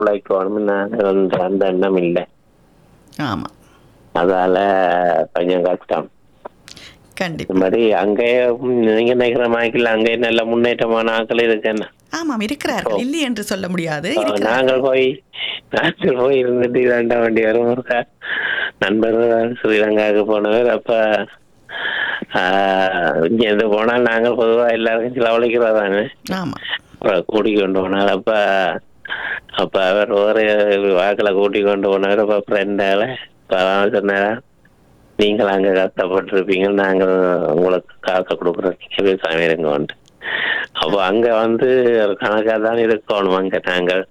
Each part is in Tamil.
பிழைக்கணும் அந்த அந்த எண்ணம் இல்லை ஆமா அதால கொஞ்சம் கஷ்டம் கண்டிப்பா இந்த மாதிரி அங்கே ம், நீங்க நினைக்கிற மாதிரி அங்கே நல்ல முன்னேற்றமான ஆட்கள் இருக்குன்னு ஆமாம் இருக்கிறார்கள் இல்லை என்று சொல்ல முடியாது அப்ப இருக்கிறார்கள். நாங்கள் போய் நாங்கள் போய் இருந்துட்டு இதாண்ட வேண்டி வரும் ஒரு கா- நண்பர் ஸ்ரீலங்காவுக்கு போனவர் அப்ப ஆஹ், இங்க இருந்து போனால் நாங்கள் பொதுவா எல்லாருக்கும் செலவழிக்கிறோம் தானே ஆமா அப்புறம் கூட்டி கொண்டு போனார் அப்ப அப்ப அவர் ஒரு வாக்கில் கூட்டி கொண்டு போனார் அப்ப ஃப்ரெண்டால சொன்னாரா நீங்கள் அங்க கஷ்டப்பட்டிருப்பீங்க நாங்கள் உங்களுக்கு காசை கொடுக்குறோம் பேசாம இருங்கோன்ட்டு அப்போ அங்க வந்து ஒரு கணக்கா தான் இருக்கணும் அங்க நாங்கள்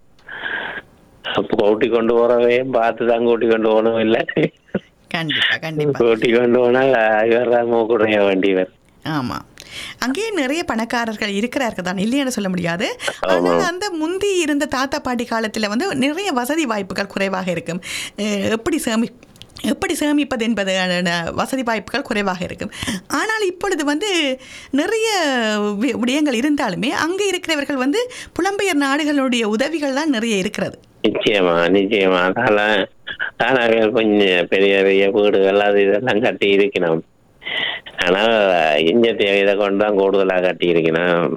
அப்போ கூட்டி கொண்டு போறவையும் பார்த்து தான் கூட்டி கொண்டு போகணும் இல்லை கண்டிப்பா கண்டிப்பா கூட்டி கொண்டு போனால் இவர் தான் மூக்குடைய வண்டிவர் ஆமா அங்கேயே நிறைய பணக்காரர்கள் இருக்கிறார்கள் தான் இல்லைன்னு சொல்ல முடியாது ஆனால் அந்த முந்தி இருந்த தாத்தா பாட்டி காலத்துல வந்து நிறைய வசதி வாய்ப்புகள் குறைவாக இருக்கும் அஹ் எப்படி சேமி எப்படி சேமிப்பது என்பது அஹ், வசதி வாய்ப்புகள் குறைவாக இருக்கும் ஆனால் இப்பொழுது வந்து நிறைய வி- விடயங்கள் இருந்தாலுமே அங்கே இருக்கிறவர்கள் வந்து புலம்பெயர் நாடுகளுடைய உதவிகள் தான் நிறைய இருக்கிறது நிச்சயமா நிச்சயமா அதனால ஆனால் கொஞ்சம் பெரிய பெரிய வீடுகள் அது இதெல்லாம் கட்டி இருக்கணும் ஆனால் இங்க இதை கொண்டு தான் கூடுதலாக கட்டி இருக்கணும்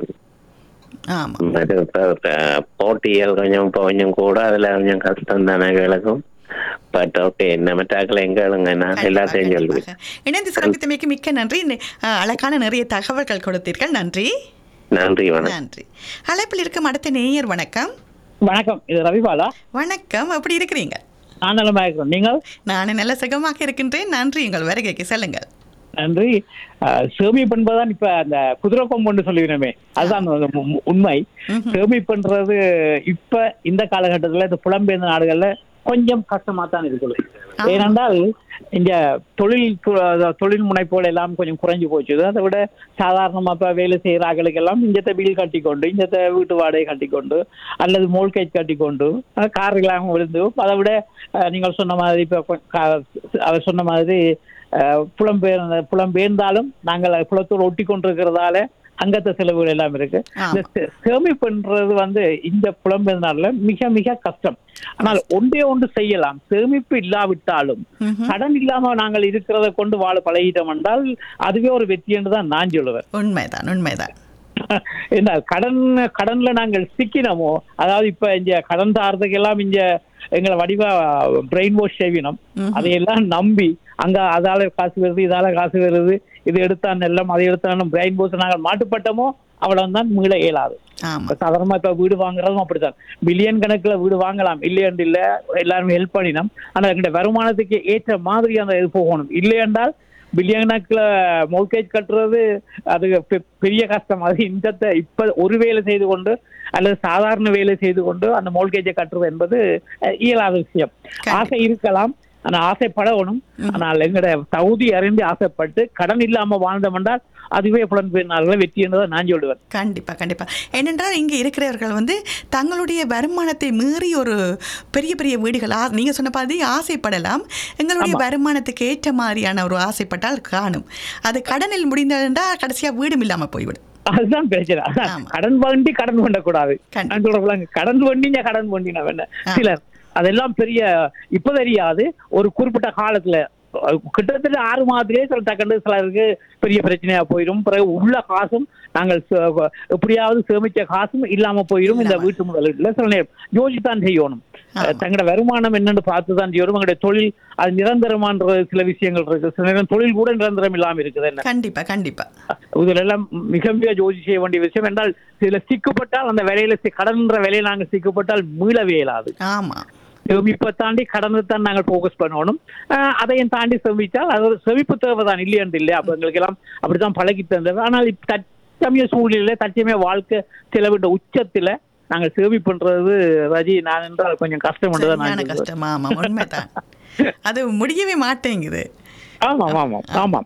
ஆமா அது இப்ப- இப்ப போட்டிகள் கொஞ்சம் இப்போ கொஞ்சம் கூட அதுல கொஞ்சம் கஷ்டம் தானே விளக்கும் பட் ஓகே நம்ம டாக்கில் எங்க எழுங்க நான் எல்லாத்தையும் சொல்லுவேன் கண்டிப்பாக. இணைந்து சிறப்பித்தமைக்கு மிக்க நன்றி நி- அஹ், அழகான நிறைய தகவல்கள் கொடுத்தீர்கள் நன்றி நன்றி வணக்கம் நன்றி அழைப்பில் இருக்கும் அடுத்த நேயர் வணக்கம் வணக்கம் இது ரவிபாலா வணக்கம் எப்படி இருக்கிறீங்க நான் நலமா இருக்கிறோம் நீங்கள் நான் நல்ல சுகமாக இருக்கின்றேன் நன்றி உங்கள் வருகைக்கு சொல்லுங்கள் நன்றி அஹ், சேமிப்பு என்பதுதான் இப்ப அந்த குதிரை கொம்புன்னு சொல்லிவினமே அதுதான் அந்த உ- உ- உண்மை சேமிப்புன்றது இப்ப இந்த காலகட்டத்துல இந்த புலம்பெயர்ந்த நாடுகள்ல கொஞ்சம் கஷ்டமா தான் இருக்குது ஏனென்றால் இந்த தொழில் து- அதாவது தொழில் முனைப்போல் எல்லாம் கொஞ்சம் குறைஞ்சு போச்சு அதை விட சாதாரணமா இப்ப வேலை செய்யற ஆட்களுக்கு எல்லாம் இஞ்சத்தை பில் கட்டி கொண்டு இஞ்சத்தை வீட்டு வாடகை கட்டி கொண்டு அல்லது மோல்கேஜ் கட்டி கொண்டு கார் எல்லாம் விழுந்து அதை விட அஹ், நீங்கள் சொன்ன மாதிரி இப்ப கொ- கா- அவர் சொன்ன மாதிரி அஹ், புலம்பெயர்ந்த புலம்பெயர்ந்தாலும் நாங்கள் புலத்தோடு ஒட்டி கொண்டிருக்கிறதால அங்கத்த செலவுகள் எல்லாம் இருக்கு ஆமா. இந்த சே- சேமிப்புன்றது வந்து இந்த புலம்பெயர்ந்தால மிக மிக கஷ்டம் ஆனால் ஒன்றே ஒன்று செய்யலாம் சேமிப்பு இல்லாவிட்டாலும் ம்ஹும். கடன் இல்லாம நாங்கள் இருக்கிறத கொண்டு வாழ பழகிட்டோம் என்றால் அதுவே ஒரு வெற்றி என்று தான் நான் சொல்லுவேன் உண்மைதான் உண்மைதான் என்ன கடன் கடன்ல நாங்கள் சிக்கினமோ அதாவது இப்ப இங்க கடன் தாரதுக்கு எல்லாம் இங்க எங்களை வடிவா பிரெயின் வாஷ் செய்வினோம் அதையெல்லாம் நம்பி அங்க அதால காசு வருது இதால காசு வருது இது எடுத்தான் எல்லாம் அதை எடுத்தான் பிரெயின் வாஷ் நாங்கள் மாட்டுப்பட்டோமோ அவ்வளவுதான் மீள இயலாது ஆமா இப்ப சாதாரணமா இப்ப வீடு வாங்குறதும் அப்படித்தான் பில்லியன் கணக்குல வீடு வாங்கலாம் இல்லையென்று இல்ல எல்லாருமே ஹெல்ப் பண்ணினோம் ஆனா எங்களுடைய வருமானத்துக்கு ஏற்ற மாதிரி அந்த இது போகணும் இல்லை என்றால் பில்லியன் கணக்குல மோல்கேஜ் கட்டுறது அது பெ- பெரிய கஷ்டம் அது இந்த இப்ப ஒரு வேலை செய்து கொண்டு அல்லது சாதாரண வேலை செய்து கொண்டு அந்த மோல்கேஜை கட்டுறது என்பது அஹ், இயலாத விஷயம் ஆசை இருக்கலாம் ஆனா ஆசைப்படணும் ஆனால் எங்களுடைய தகுதி அறிந்து ஆசைப்பட்டு கடன் இல்லாம வாழ்ந்தோம் என்றால் அதுவே புலன்பெயர்ந்தார்கள் வெற்றி என்றதை நான் சொல்லுவேன் கண்டிப்பா கண்டிப்பா ஏனென்றால் இங்கே இருக்கிறவர்கள் வந்து தங்களுடைய வருமானத்தை மீறி ஒரு பெரிய பெரிய வீடுகள் ஆ- நீங்க சொன்ன மாதிரி ஆசைப்படலாம் எங்களுடைய வருமானத்துக்கு ஏற்ற மாதிரியான ஒரு ஆசைப்பட்டால் காணும் அது கடனில் முடிந்ததென்றால் கடைசியா வீடும் இல்லாம போய்விடும் அதுதான் பிரச்சனை அதான் ஆமா. கடன் வண்டி கடன் பண்ணக்கூடாது கண்டிப்பா. நான் சொல்றேன் கடன் வண்டிங்க கடன் வண்டினா வேணா ஆ. சிலர் அதெல்லாம் பெரிய இப்ப தெரியாது ஒரு குறிப்பிட்ட காலத்துல அஹ், கிட்டத்தட்ட ஆறு மாதத்திலேயே சில டக்குன்னு சிலருக்கு பெரிய பிரச்சனையா போயிடும் பிறகு உள்ள காசும் நாங்கள் சே- எப்படியாவது சேமிச்ச காசும் இல்லாம போயிடும் இந்த இல்லாம. வீட்டு முதலீட்டுல சில நேரம் யோசித்தான் செய்யணும் ஆமா. அஹ், தங்களோட வருமானம் என்னன்னு பார்த்து தான் செய்யணும் எங்களுடைய தொழில் அது நிரந்தரமான்ற சில விஷயங்கள் இருக்கு சில நேரம் தொழில் கூட நிரந்தரம் இல்லாம இருக்குது என்ன கண்டிப்பா கண்டிப்பா இதுல எல்லாம் மிக மிக யோசி செய்ய வேண்டிய விஷயம் என்றால் சில சிக்கப்பட்டால் அந்த வேலையில சி- கடன்ற வேலையை நாங்கள் சிக்கப்பட்டால் மீளவே இயலாது ஆமா சேமிப்பை தாண்டி கடனை தான் நாங்கள் ஃபோக்கஸ் பண்ணணும் அஹ் அதையும் தாண்டி சேமித்தால் அது ஒரு செவிப்பு தேவை தான் இல்லையன்று இல்லை அப்ப எங்களுக்கு எல்லாம் அப்படித்தான் பழகி தந்தது ஆனால் இப்ப தற்சமய சூழ்நிலையில தற்சமய வாழ்க்கை செலவிட்ட உச்சத்துல நாங்கள் சேமிப்புன்றது ரஜி நான் என்றால் கொஞ்சம் கஷ்டம் தான் சரியான நான் சொல்லுவேன். கஷ்டம் ஆமா உண்மைதான் அது முடியவே மாட்டேங்குது ஆமாம் ஆமாம் ஆமாம்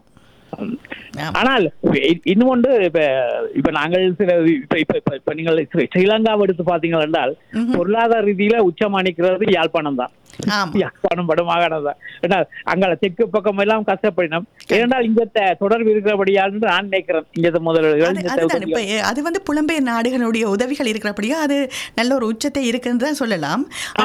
ஆம். ஆனால் இ- இன்னும் ஒன்று இப்ப இப்ப நாங்கள் சில இப்ப இப்ப இப்ப இப்ப நீங்கள் ஸ்ரீ- ஸ்ரீலங்காவை எடுத்து பாத்தீங்க என்றால் ம்ஹும். பொருளாதார ரீதியில உச்சமானிக்கிறது யாழ்ப்பாணம் தான் ஆம் யாழ்ப்பாணம் வடமாகாணம் தான் ஏன்னா அங்க தெற்கு பக்கம் எல்லாம் கஷ்டப்படினோம் ஏனென்றால் இங்க த- தொடர்பு இருக்கிறபடியால் நான் நினைக்கிறேன் இங்க முதல்வர்கள் அது இங்க அதுதான் இப்ப உதவிகள். அது வந்து புலம்பெயர் நாடுகளுடைய உதவிகள் இருக்கிறபடியா அது நல்ல ஒரு உச்சத்தை இருக்குன்னு தான் சொல்லலாம்